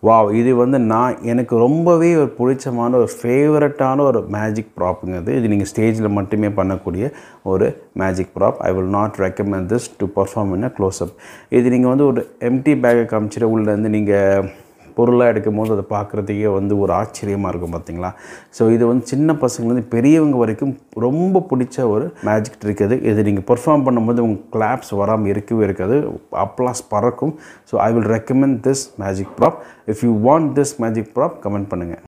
wow இது வந்து நான் எனக்கு ரொம்பவே ஒரு பிடிச்சமான ஒரு ஃபேவரட்டான ஒரு மேஜிக் ப்ராப்புங்க இது இது நீங்கள் ஸ்டேஜில் மட்டுமே பண்ணக்கூடிய ஒரு magic prop I will not recommend this to perform in a close up இது நீங்கள் வந்து ஒரு எம்டி பேக்கை காமிச்சிட்டு உள்ளேருந்து நீங்கள் பொருளாக எடுக்கும் போது அதை பார்க்குறதுக்கே வந்து ஒரு ஆச்சரியமாக இருக்கும் பார்த்தீங்களா ஸோ இது வந்து சின்ன பசங்கள்லேருந்து பெரியவங்க வரைக்கும் ரொம்ப பிடிச்ச ஒரு மேஜிக் ட்ரிக் இது இது நீங்கள் பெர்ஃபார்ம் பண்ணும்போது உங்கள் கிளாப்ஸ் வராமல் இருக்கவே இருக்காது அப்ளாஸ் பறக்கும் so I will recommend this magic prop if you want this magic prop comment பண்ணுங்கள்